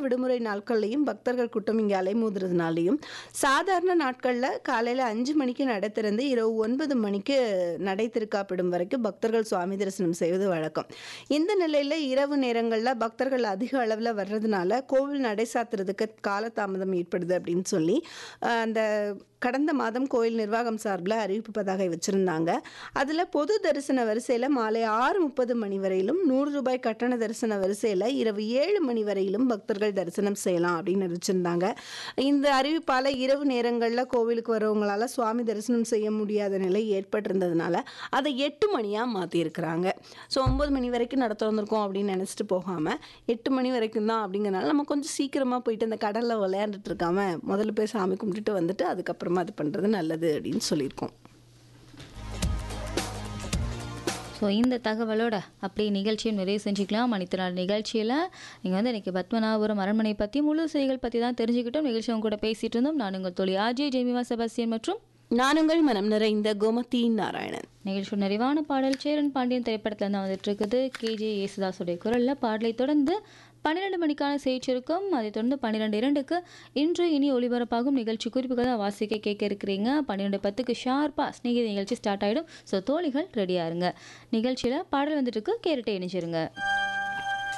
விடுமுறை நாட்கள்லையும் பக்தர்கள் கூட்டம் இங்கே அலைமோதுறதுனாலையும் சாதாரண நாட்களில் காலையில் அஞ்சு மணிக்கு நடை திறந்து இரவு ஒன்பது மணிக்கு நடை திருக்காப்பிடும் வரைக்கும் பக்தர்கள் சுவாமி தரிசனம் செய்வது வழக்கம் இந்த நிலையில் இரவு நேரங்களில் பக்தர்கள் அதிக அளவில் வர்றதுனால கோவில் நடை சாத்துறதுக்கு காலதாமதம் ஏற்படுது அப்படின்னு சொல்லி அஹ், அந்த கடந்த மாதம் கோயில் நிர்வாகம் சார்பில் அறிவிப்பு பதாகை வச்சுருந்தாங்க அதில் பொது தரிசன வரிசையில் மாலை ஆறு முப்பது மணி வரையிலும் நூறு ரூபாய் கட்டண தரிசன வரிசையில் இரவு ஏழு மணி வரையிலும் பக்தர்கள் தரிசனம் செய்யலாம் அப்படின்னு அறிவிச்சிருந்தாங்க இந்த அறிவிப்பால் இரவு நேரங்களில் கோவிலுக்கு வரவங்களால சுவாமி தரிசனம் செய்ய முடியாத நிலை ஏற்பட்டிருந்ததுனால அதை எட்டு மணியாக மாற்றிருக்கிறாங்க ஸோ ஒம்பது மணி வரைக்கும் நட திறந்திருக்கோம் அப்படின்னு நினச்சிட்டு போகாமல் எட்டு மணி வரைக்கும் தான் அப்படிங்கிறனால நம்ம கொஞ்சம் சீக்கிரமாக போயிட்டு அந்த கடலில் விளையாண்டுட்டு இருக்காம முதல்ல போய் சாமி கும்பிட்டுட்டு வந்துட்டு அதுக்கப்புறமா அது பண்ணுறது நல்லது அப்படின்னு சொல்லியிருக்கோம் ஸோ இந்த தகவலோட அப்படியே நிகழ்ச்சியை நிறைவு செஞ்சுக்கலாம் மணித்த நாள் நிகழ்ச்சியில் நீங்கள் வந்து இன்றைக்கி பத்மநாபபுரம் அரண்மனை பற்றி முழு செய்திகள் பற்றி தான் தெரிஞ்சுக்கிட்டோம் நிகழ்ச்சி அவங்க கூட பேசிகிட்டு இருந்தோம் நான் உங்கள் தோழி ஆஜய் ஜெமிவா செபாஸ்டியன் மற்றும் நான் உங்கள் மனம் நிறைந்த கோமதி நாராயணன் நிகழ்ச்சியோட நிறைவான பாடல் சேரன் பாண்டியன் திரைப்படத்தில் தான் வந்துட்டு இருக்குது கேஜே யேசுதாஸுடைய குரலில் பாடலை தொடர்ந்து பன்னிரெண்டு மணிக்கான செய்தி இருக்கும் அதைத் தொடர்ந்து பன்னிரெண்டு இரண்டுக்கு இன்று இனி ஒளிபரப்பாகும் நிகழ்ச்சி குறிப்புகள் தான் வாசிக்க கேட்க இருக்கிறீங்க பன்னிரெண்டு பத்துக்கு ஷார்ப்பாக ஸ்நேகித நிகழ்ச்சி ஸ்டார்ட் ஆகிடும் ஸோ தோழிகள் ரெடியாக இருங்க நிகழ்ச்சியில் பாடல் வந்துட்டு இருக்கு கேட்டுட்டு இணைச்சிருங்க